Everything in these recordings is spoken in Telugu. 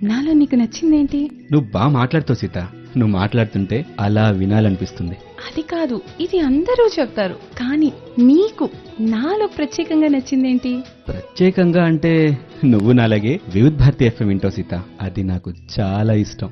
నాలో నీకు నచ్చిందేంటి నువ్వు బాగా మాట్లాడుతావు సీత నువ్వు మాట్లాడుతుంటే అలా వినాలనిపిస్తుంది అది కాదు ఇది అందరూ చెప్తారు కానీ నీకు నాలో ప్రత్యేకంగా నచ్చిందేంటి ప్రత్యేకంగా అంటే నువ్వు నాలాగే వివిధ్ భారతి ఎఫ్ఎం వింటావు సీత అది నాకు చాలా ఇష్టం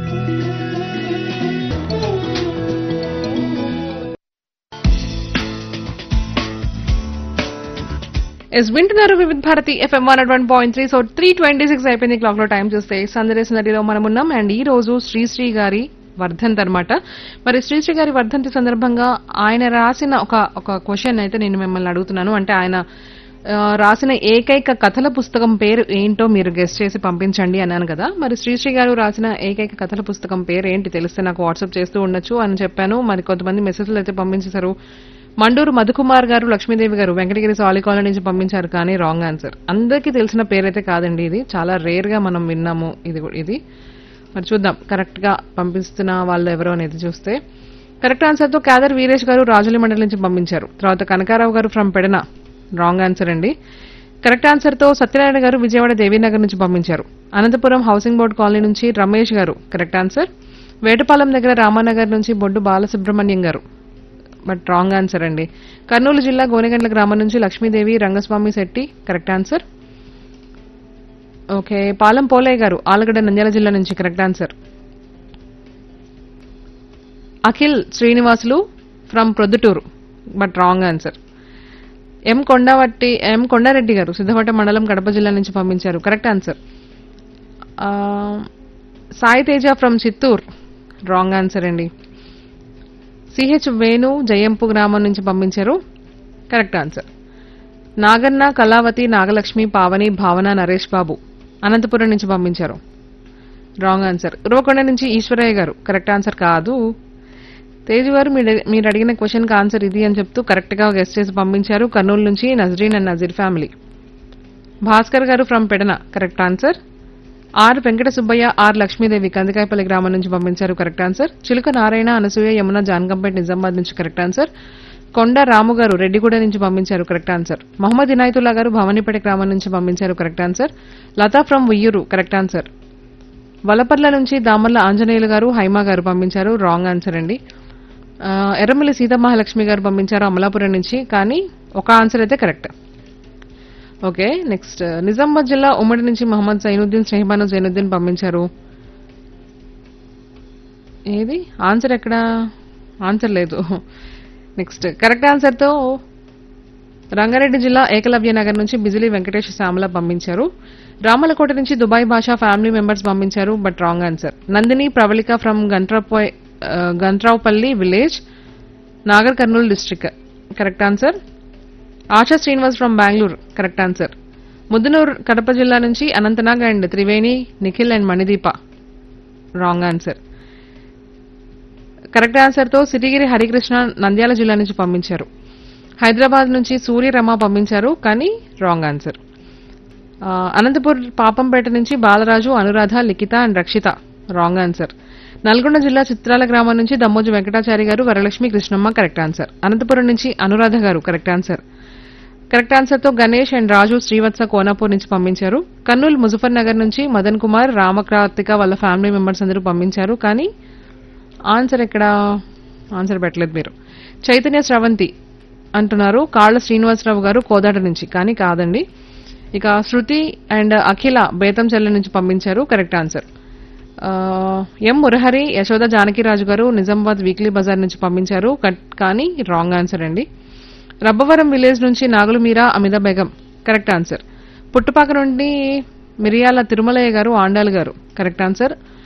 ఎస్ వింటున్నారు Vividh Bharati FM one one point three so three twenty six అయిపోయింది క్లాక్ లో టైం చూస్తే సందడి సందడిలో మనం ఉన్నాం అండ్ ఈ రోజు శ్రీశ్రీ గారి వర్ధంతి అనమాట మరి శ్రీశ్రీ గారి వర్ధంతి సందర్భంగా ఆయన రాసిన ఒక ఒక క్వశ్చన్ అయితే నేను మిమ్మల్ని అడుగుతున్నాను అంటే ఆయన ఆ, రాసిన ఏకైక కథల పుస్తకం పేరు ఏంటో మీరు గెస్ట్ చేసి పంపించండి అన్నాను కదా మరి శ్రీశ్రీ గారు రాసిన ఏకైక కథల పుస్తకం పేరు ఏంటి తెలిస్తే నాకు వాట్సాప్ చేస్తూ ఉండొచ్చు అని చెప్పాను మరి కొంతమంది మెసేజ్లు అయితే పంపించేశారు మండూరు మధుకుమార్ గారు లక్ష్మీదేవి గారు వెంకటగిరి సాలి కాలనీ నుంచి పంపించారు కానీ రాంగ్ ఆన్సర్ అందరికీ తెలిసిన పేరైతే కాదండి ఇది చాలా రేర్ గా మనం విన్నాము ఇది కూడా- ఇది మరి చూద్దాం కరెక్ట్ గా పంపిస్తున్న వాళ్ళు ఎవరో అనేది చూస్తే కరెక్ట్ ఆన్సర్ తో కేదర్ వీరేష్ గారు రాజుల మండలి నుంచి పంపించారు తర్వాత Kanakarao garu from Pedana wrong answer అండి కరెక్ట్ ఆన్సర్ తో సత్యనారాయణ గారు విజయవాడ దేవీనగర్ నుంచి పంపించారు అనంతపురం హౌసింగ్ బోర్డ్ కాలనీ నుంచి రమేష్ గారు కరెక్ట్ ఆన్సర్ వేటపాలెం దగ్గర రామానగర్ నుంచి బొడ్డు బాలసుబ్రహ్మణ్యం గారు బట్ రాంగ్ ఆన్సర్ అండి కర్నూలు జిల్లా గోనెగండ్ల గ్రామం నుంచి Lakshmidevi Rangaswamy Shetty correct answer okay Palem Polaiah garu Allagadda Nandyal జిల్లా నుంచి correct answer Akhil Srinivasulu from Proddatur but wrong answer M Kondavatti M Kondareddy garu Siddhavata మండలం కడప జిల్లా నుంచి పంపించారు కరెక్ట్ ఆన్సర్ ఆ, Sai Teja from Chittoor wrong answer అండి సిహెచ్ వేణు జయంపు గ్రామం నుంచి పంపించారు కరెక్ట్ ఆన్సర్ నాగన్న కళావతి నాగలక్ష్మి పావని భావన నరేష్ బాబు అనంతపురం నుంచి పంపించారు రాంగ్ ఆన్సర్ ఉరవకొండ నుంచి ఈశ్వరయ్య గారు కరెక్ట్ ఆన్సర్ కాదు తేజు గారు మీరు- మీరు అడిగిన క్వశ్చన్ కి ఆన్సర్ ఇది అని చెప్తూ కరెక్ట్ గా గెస్ట్ చేసి పంపించారు కర్నూలు నుంచి Nazreen and Nazeer family Bhaskar garu from Pedana correct answer R Venkata Subbaiah R Lakshmidevi Kandikayapalli గ్రామం నుంచి పంపించారు కరెక్ట్ ఆన్సర్ చిలుక నారాయణ అనసూయ యమున జాన్కంపేట్ నిజామాబాద్ నుంచి కరెక్ట్ ఆన్సర్ కొండ రాము గారు రెడ్డిగూడ నుంచి పంపించారు కరెక్ట్ ఆన్సర్ మహమ్మద్ ఇనాయతుల్లా గారు భవానీపేట గ్రామం నుంచి పంపించారు correct answer Latha from Vuyyuru correct answer Valaparla నుంచి దామర్ల ఆంజనేయులు గారు హైమా గారు పంపించారు రాంగ్ ఆన్సర్ అండి ఆ, ఎర్రమల్లి సీతమహాలక్ష్మి గారు పంపించారు అమలాపురం నుంచి కానీ ఒక ఆన్సర్ అయితే కరెక్ట్ ఓకే నెక్స్ట్ నిజామాబాద్ జిల్లా ఉమ్మడి నుంచి మహమ్మద్ జైనుద్దీన్ స్నేహబాను జైనుద్దీన్ పంపించారు ఏది ఆన్సర్ ఎక్కడ ఆన్సర్ లేదు నెక్స్ట్ కరెక్ట్ ఆన్సర్తో రంగారెడ్డి జిల్లా ఏకలవ్య నగర్ నుంచి బిజిలీ వెంకటేష్ శ్యామల పంపించారు రామలకోట నుంచి దుబాయ్ భాషా ఫ్యామిలీ మెంబర్స్ పంపించారు but wrong answer Nandini Pravallika from గంట్రాపోయ్ Gantravupalli village Nagar Kurnool district correct answer Asha Srinivas from Bengaluru correct answer Muddanur Kadapa జిల్లా నుంచి Anantnag and Triveni Nikhil and Manideepa wrong answer correct ఆన్సర్తో సిరిగిరి హరికృష్ణ నంద్యాల జిల్లా నుంచి పంపించారు హైదరాబాద్ నుంచి సూర్యరమ పంపించారు కానీ రాంగ్ ఆన్సర్ ఆ, అనంతపూర్ పాపంపేట నుంచి Balaraju Anuradha Likhitha and Rakshitha wrong answer Nalgonda జిల్లా చిత్రాల గ్రామం నుంచి దమ్మోజు వెంకటాచారి గారు వరలక్ష్మి కృష్ణమ్మ కరెక్ట్ ఆన్సర్ అనంతపురం నుంచి Anuradha garu correct answer correct answer తో గణేష్ అండ్ రాజు శ్రీవత్స కోనాపూర్ నుంచి పంపించారు కర్నూలు ముజఫర్ నగర్ నుంచి మదన్ కుమార్ రామకార్తిక వాళ్ళ ఫ్యామిలీ మెంబర్స్ అందరూ పంపించారు కానీ ఆన్సర్ ఎక్కడ ఆన్సర్ పెట్టలేదు మీరు చైతన్య స్రవంతి అంటున్నారు కాళ్ళ శ్రీనివాసరావు గారు కోదాట నుంచి కానీ కాదండి ఇక శృతి అండ్ అఖిల బేతంచెల్ల నుంచి పంపించారు కరెక్ట్ ఆన్సర్ ఆ, ఎం మురహరి యశోద జానకిరాజు గారు నిజామాబాద్ వీక్లీ బజార్ నుంచి పంపించారు కట్- కానీ రాంగ్ ఆన్సర్ అండి రబ్బవరం విలేజ్ నుంచి నాగులు మీరా అమిత బేగం కరెక్ట్ ఆన్సర్ పుట్టుపాక నుండి మిరియాల తిరుమలయ్య గారు ఆండాల్ గారు కరెక్ట్ ఆన్సర్